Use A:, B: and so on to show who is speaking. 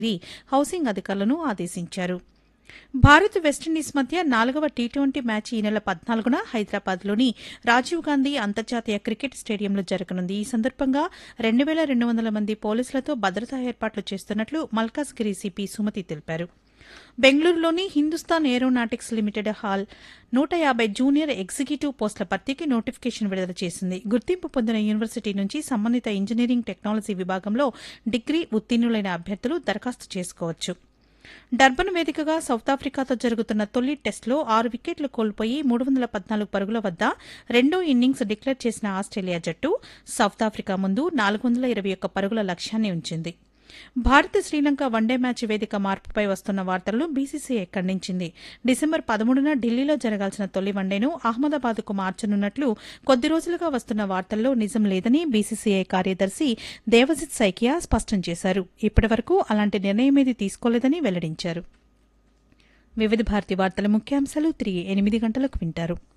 A: housing అధికారులను ఆదేశించారు Bharat West Indies మధ్య నాలుగవ టీ ట్వంటీ మ్యాచ్ ఈ నెల పద్నాలుగున హైదరాబాద్లోని రాజీవ్ గాంధీ అంతర్జాతీయ క్రికెట్ స్టేడియంలో జరగనుంది ఈ సందర్భంగా రెండు వేల రెండు వందల మంది పోలీసులతో భద్రతా ఏర్పాట్లు చేస్తున్నట్లు మల్కాజ్గిరి సిపి సుమతి తెలిపారు బెంగళూరులోని హిందుస్థాన్ ఏరోనాటిక్స్ లిమిటెడ్ హాల్ నూట యాభై జూనియర్ ఎగ్జిక్యూటివ్ పోస్టుల భర్తీకి నోటిఫికేషన్ విడుదల చేసింది గుర్తింపు పొందిన యూనివర్సిటీ నుంచి సంబంధిత ఇంజనీరింగ్ టెక్నాలజీ విభాగంలో డిగ్రీ ఉత్తీర్ణులైన అభ్యర్థులు దరఖాస్తు చేసుకోవచ్చు డర్బన్ వేదికగా సౌత్ ఆఫ్రికాతో జరుగుతున్న తొలి టెస్టులో ఆరు వికెట్లు కోల్పోయి మూడు వందల పద్నాలుగు పరుగుల వద్ద రెండో ఇన్నింగ్స్ డిక్లేర్ చేసిన ఆస్ట్రేలియా జట్టు సౌత్ ఆఫ్రికా ముందు నాలుగు వందల ఇరవై ఒక్క పరుగుల లక్ష్యాన్ని ఉంచింది భారత్ శ్రీలంక వన్డే మ్యాచ్ వేదిక మార్పుపై వస్తున్న వార్తలను బీసీసీఐ ఖండించింది డిసెంబర్ పదమూడున ఢిల్లీలో జరగాల్సిన తొలి వన్డేను అహ్మదాబాద్కు మార్చనున్నట్లు కొద్ది రోజులుగా వస్తున్న వార్తల్లో నిజం లేదని బీసీసీఐ కార్యదర్శి దేవజిత్ సైకియా స్పష్టం చేశారు ఇప్పటివరకు అలాంటి నిర్ణయమేదీ తీసుకోలేదని వెల్లడించారు వివిధ భారతి వార్తల ముఖ్యాంశాలు తిరిగి ఎనిమిది గంటలకు వింటారు